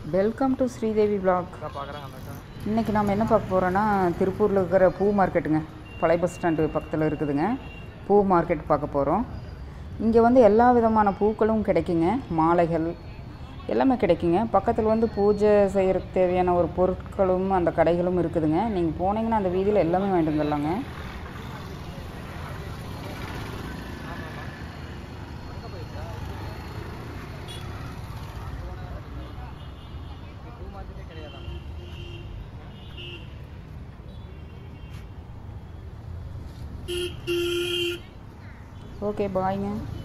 welcome to Sridevi vlog அக்கா பார்க்குறாங்க அந்த அக்கா இன்றைக்கி நம்ம என்ன பார்க்க போகிறோன்னா திருப்பூரில் இருக்கிற பூ மார்க்கெட்டுங்க பழைய பஸ் ஸ்டாண்டு பக்கத்தில் இருக்குதுங்க பூ மார்க்கெட் பார்க்க போகிறோம் இங்கே வந்து எல்லா விதமான பூக்களும் கிடைக்குங்க மாலைகள் எல்லாமே கிடைக்குங்க பக்கத்தில் வந்து பூஜை செய்கிறதுக்கு தேவையான ஒரு பொருட்களும் அந்த கடைகளும் இருக்குதுங்க நீங்கள் போனீங்கன்னா அந்த வீதியில் எல்லாமே வாங்கிட்டு வந்துடலாங்க பூ மார்க்கெட்டே கிடையாதா ஓகே பாய்ங்க